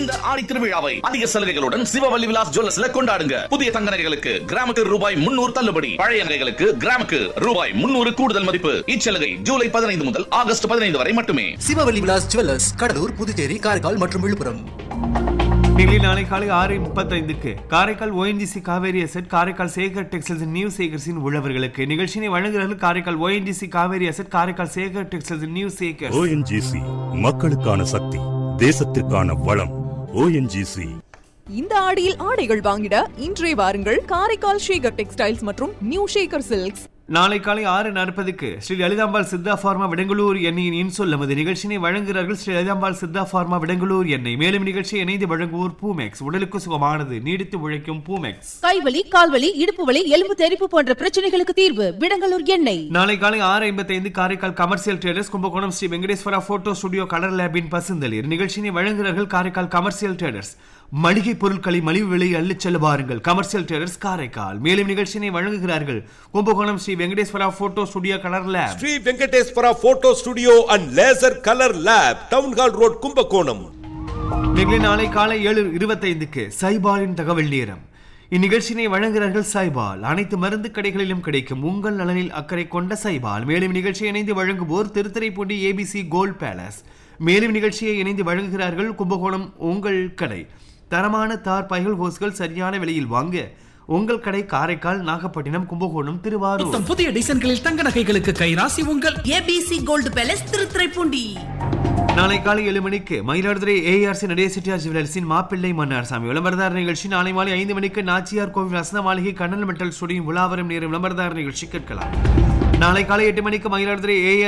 இந்த ஆடி திருவிழாவை அதிக சலுகைகளுடன் சிவவல்லி விலாஸ் ஜுவல்லர்ஸ்ல கொண்டாடுங்க புதிய தங்க நகைகளுக்கு கிராமுக்கு ரூபாய் முன்னூறு தள்ளுபடி பழைய நகைகளுக்கு கிராமுக்கு ரூபாய் முன்னூறு கூடுதல் மதிப்பு இச்சலுகை ஜூலை பதினைந்து முதல் ஆகஸ்ட் பதினைந்து வரை மட்டுமே சிவவல்லி விலாஸ் ஜுவல்லர்ஸ் கடலூர் புதுச்சேரி காரைக்கால் மற்றும் விழுப்புரம் டெல்லி நாளை காலை ஆறு முப்பத்தைந்துக்கு Karaikal ONGC Cauvery asset Karaikal Sekar textiles new சேகர்ஸின் உள்ளவர்களுக்கு நிகழ்ச்சியினை வழங்குகிறார்கள் Karaikal ONGC Cauvery asset Karaikal Sekar textiles new Sekar ONGC மக்களுக்கான சக்தி தேசத்திற்கான வளம் ஓஎன்ஜிசி இந்த ஆடியில் ஆடைகள் வாங்கிட இன்றே வாருங்கள் காரைக்கால் ஷேகர் டெக்ஸ்டைல்ஸ் மற்றும் நியூ ஷேகர் சில்க்ஸ் நாளை காலை ஆறு நாற்பதுக்கு ஸ்ரீ லலிதாம்பாள் சித்தா பார்மா விடங்களூர் எண்ணெயின் இன்சொல் நமது நிகழ்ச்சியினை வழங்குகிறார்கள் ஸ்ரீ லலிதாம்பாள் சித்தா பார்மா விடங்களூர் எண்ணெய் மேலும் நிகழ்ச்சியை இணைந்து வழங்குவோர் பூமெக்ஸ் உடலுக்கு சுகமானது நீடித்து உழைக்கும் பூமெக்ஸ் கைவலி கால்வலி இடுப்பு வலி எலும்பு தெறிப்பு போன்ற பிரச்சனைகளுக்கு தீர்வு விடங்கலூர் எண்ணெய் நாளை காலை ஆறு ஐம்பத்தைந்து Karaikal commercial traders Kumbakonam Sri Venkateswara photo studio colour லேபின் பசுந்தளிர் நிகழ்ச்சியினை வழங்குகிறார்கள் காரைக்கால் கமர்ஷியல் ட்ரேடர்ஸ் மளிகை பொருட்களை மலிவு விலை அள்ளிச் செல்ல வாருங்கள் கமர்ஷியல் ட்ரேடர்ஸ் காரைக்கால் மேலும் நிகழ்ச்சியினை வழங்குகிறார்கள் Kumbakonam Sri Venkateswara photo studio colour lab Sri Venkateswara photo studio and laser colour lab town hall road Kumbakonam நிகழ்ச்சி நாளை காலை ஏழு இருபத்தைந்துக்கு சைபாலின் தகவல் நேரம் இந்நிகழ்ச்சியினை வழங்குகிறார்கள் சைபால் அனைத்து மருந்து கடைகளிலும் கிடைக்கும் உங்கள் நலனில் அக்கறை கொண்ட சைபால் மேலும் நிகழ்ச்சியை இணைந்து வழங்குவோர் திருத்துறைப்பூண்டி ஏபிசி கோல்ட் பேலஸ் மேலும் நிகழ்ச்சியை இணைந்து வழங்குகிறார்கள் கும்பகோணம் உங்கள் கடை தரமான தார் பைகள் ஹோஸ்கள் சரியான விலையில் வாங்க உங்கள் கடை காரைக்கால் நாகப்பட்டினம் கும்பகோணம் திருவாரூர் புத்தம் புதிய டிசைன்களில் தங்க நகைகளுக்கு கைராசி உங்கள் ஏபிசி கோல்டு பேலஸ் திருத்துறைப்பூண்டி நாளை காலை ஏழு மணிக்கு மயிலாடுதுறை ஏஆர்சி நடேச செட்டியார் ஜுவலர்ஸின் மாப்பிள்ளை மன்னார் சாமி விளம்பரதார நிகழ்ச்சி நாளை மாலை ஐந்து மணிக்கு நாச்சியார் கோவில் ரசன மாளிகை கண்ணல் மெட்டல் ஸ்டுடியும் விழாவரம் நேரம் விளம்பரதார நிகழ்ச்சி கேட்கலாம் நாளை காலை எட்டு மணிக்கு மயிலாடுதுறை ஏஆர்